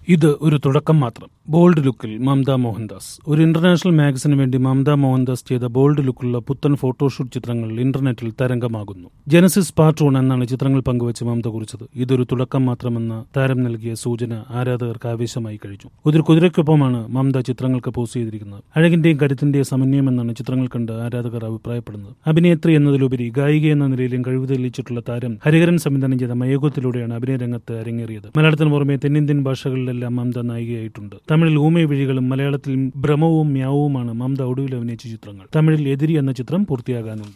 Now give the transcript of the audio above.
ഇത് ഒരു തുടക്കം മാത്രം ബോൾഡ് ലുക്കിൽ മമത മോഹൻദാസ് ഒരു ഇന്റർനാഷണൽ മാഗസിന് വേണ്ടി മമത മോഹൻദാസ് ചെയ്ത ബോൾഡ് ലുക്കുള്ള പുത്തൻ ഫോട്ടോഷൂട്ട് ചിത്രങ്ങൾ ഇന്റർനെറ്റിൽ തരംഗമാകുന്നു ജനസിസ് പാർട്ട് വൺ എന്നാണ് ചിത്രങ്ങൾ പങ്കുവച്ച് മമത കുറിച്ചത് ഇതൊരു തുടക്കം മാത്രമെന്ന താരം നൽകിയ സൂചന ആരാധകർക്ക് ആവേശമായി കഴിഞ്ഞു ഒരു കുതിരയ്ക്കൊപ്പമാണ് മമത ചിത്രങ്ങൾക്ക് പോസ്റ്റ് ചെയ്തിരിക്കുന്നത് അഴകിന്റെയും കരുത്തിന്റെയും സമന്വയം എന്നാണ് ചിത്രങ്ങൾ കണ്ട് ആരാധകർ അഭിപ്രായപ്പെടുന്നത് അഭിനേത്രി എന്നതിലുപരി ഗായിക എന്ന നിലയിലും കഴിവ് തെളിയിച്ചിട്ടുള്ള താരം ഹരിഹരൻ സംവിധാനം ചെയ്ത മയകത്തിലൂടെയാണ് അഭിനയ രംഗത്ത് അരങ്ങേറിയത് മലയാളത്തിന് പുറമെ തെന്നിന്ത്യൻ ഭാഷകളിലെല്ലാം മമത നായികയായിട്ടുണ്ട് തമിഴിൽ ഊമേ വിഴികളും മലയാളത്തിൽ ഭ്രമവും മ്യാവുമാണ് മമത ഒടുവിൽ അഭിനയിച്ച ചിത്രങ്ങൾ തമിഴിൽ എതിരി എന്ന ചിത്രം പൂർത്തിയാകാനുണ്ട്